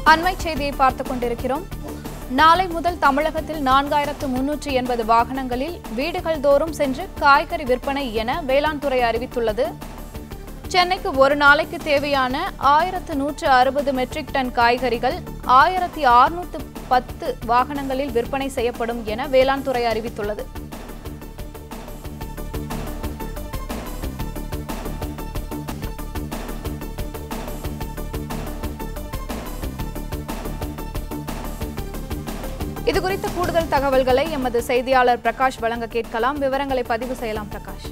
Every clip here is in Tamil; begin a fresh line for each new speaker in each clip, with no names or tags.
அண்மை செய்தியை பார்த்துக் கொண்டிருக்கிறோம் நாளை முதல் தமிழகத்தில் நான்காயிரத்து முன்னூற்றி எண்பது வாகனங்களில் வீடுகள் தோறும் சென்று காய்கறி விற்பனை என வேளாண் துறை அறிவித்துள்ளது சென்னைக்கு ஒரு நாளைக்கு தேவையான ஆயிரத்து நூற்று அறுபது மெட்ரிக் டன் காய்கறிகள் ஆயிரத்தி அறுநூற்று பத்து வாகனங்களில் விற்பனை செய்யப்படும் என வேளாண் துறை அறிவித்துள்ளது இது குறித்த கூடுதல் தகவல்களை எமது செய்தியாளர் பிரகாஷ் வழங்க கேட்கலாம் விவரங்களை பதிவு செய்யலாம் பிரகாஷ்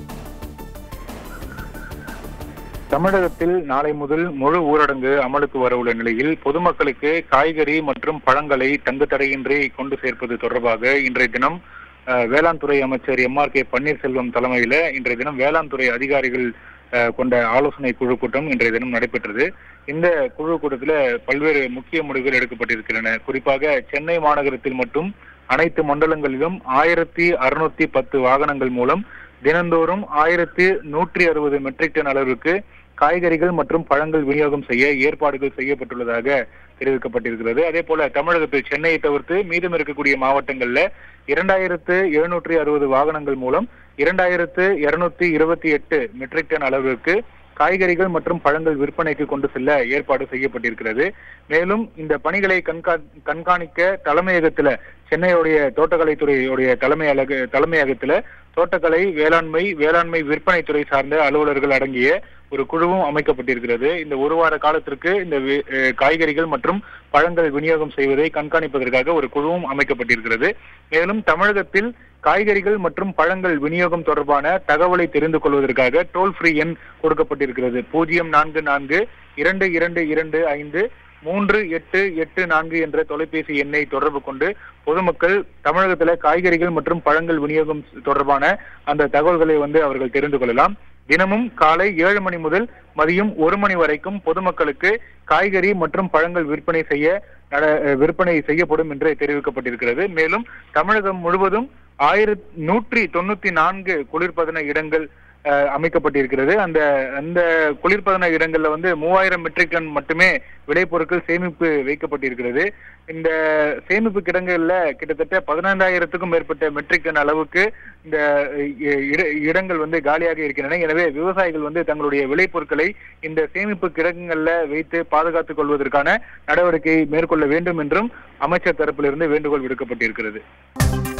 தமிழகத்தில் நாளை முதல் முழு ஊரடங்கு அமலுக்கு வரவுள்ள நிலையில் பொதுமக்களுக்கு காய்கறி மற்றும் பழங்களை தங்கு தடையின்றி கொண்டு சேர்ப்பது தொடர்பாக இன்றைய தினம் அஹ், வேளாண் துறை அமைச்சர் எம் ஆர் கே பன்னீர்செல்வம் தலைமையில இன்றைய தினம் வேளாண் துறை அதிகாரிகள் அஹ், கொண்ட ஆலோசனை குழு கூட்டம் இன்றைய தினம் நடைபெற்றது இந்த குழு கூட்டத்தில் பல்வேறு முக்கிய முடிவுகள் எடுக்கப்பட்டிருக்கின்றன குறிப்பாக சென்னை மாநகரத்தில் மட்டும் அனைத்து மண்டலங்களிலும் ஆயிரத்தி அறுநூத்தி பத்து வாகனங்கள் மூலம் தினந்தோறும் ஆயிரத்தி நூற்றி அறுபது மெட்ரிக் டன் அளவிற்கு காய்கறிகள் மற்றும் பழங்கள் விநியோகம் செய்ய ஏற்பாடுகள் செய்யப்பட்டுள்ளதாக தெரிவிக்கப்பட்டிருக்கிறது அதே போல தமிழகத்தில் சென்னையை தவிர்த்து மீதம் இருக்கக்கூடிய மாவட்டங்கள்ல இரண்டாயிரத்து எழுநூற்றி அறுபது வாகனங்கள் மூலம் இரண்டாயிரத்து இருநூத்தி இருபத்தி எட்டு மெட்ரிக் டன் அளவிற்கு காய்கறிகள் மற்றும் பழங்கள் விற்பனைக்கு கொண்டு செல்ல ஏற்பாடு செய்யப்பட்டிருக்கிறது மேலும் இந்த பணிகளை கண்கா கண்காணிக்க தலைமையகத்துல சென்னையுடைய தோட்டக்கலைத்துறையுடைய தலைமை அலகு தலைமையகத்துல தோட்டக்கலை வேளாண்மை வேளாண்மை விற்பனை துறை சார்ந்த அலுவலர்கள் அடங்கிய ஒரு குழுவும் அமைக்கப்பட்டிருக்கிறது இந்த ஒரு வார காலத்திற்கு இந்த வி- அஹ் காய்கறிகள் மற்றும் பழங்கள் விநியோகம் செய்வதை கண்காணிப்பதற்காக ஒரு குழுவும் அமைக்கப்பட்டிருக்கிறது மேலும் தமிழகத்தில் காய்கறிகள் மற்றும் பழங்கள் விநியோகம் தொடர்பான தகவலை தெரிந்து கொள்வதற்காக டோல் ஃப்ரீ எண் கொடுக்கப்பட்டிருக்கிறது பூஜ்ஜியம் நான்கு நான்கு இரண்டு இரண்டு இரண்டு ஐந்து மூன்று எட்டு எட்டு நான்கு என்ற தொலைபேசி எண்ணை தொடர்பு கொண்டு பொதுமக்கள் தமிழகத்துல காய்கறிகள் மற்றும் பழங்கள் விநியோகம் தொடர்பான அந்த தகவல்களை வந்து அவர்கள் தெரிந்து கொள்ளலாம் தினமும் காலை ஏழு மணி முதல் மதியம் ஒரு மணி வரைக்கும் பொதுமக்களுக்கு காய்கறி மற்றும் பழங்கள் விற்பனை செய்ய நட- விற்பனை செய்யப்படும் என்று தெரிவிக்கப்பட்டிருக்கிறது மேலும் தமிழகம் முழுவதும் ஆயிரத்தி நூற்றி தொண்ணூத்தி நான்கு குளிர்பதன இடங்கள் அஹ், அமைக்கப்பட்டிருக்கிறது அந்த அந்த குளிர்பதன இடங்கள்ல வந்து மூவாயிரம் மெட்ரிக் டன் மட்டுமே விளைபொருட்கள் சேமிப்பு வைக்கப்பட்டிருக்கிறது இந்த சேமிப்பு கிடங்குகள்ல கிட்டத்தட்ட பதினைந்தாயிரத்துக்கும் மேற்பட்ட மெட்ரிக் டன் அளவுக்கு இந்த இ- இட- இடங்கள் வந்து காலியாக இருக்கின்றன எனவே விவசாயிகள் வந்து தங்களுடைய விளைபொருட்களை இந்த சேமிப்பு கிடங்குகள்ல வைத்து பாதுகாத்துக் கொள்வதற்கான நடவடிக்கை மேற்கொள்ள வேண்டும் என்றும் அமைச்சர் தரப்பிலிருந்து வேண்டுகோள் விடுக்கப்பட்டிருக்கிறது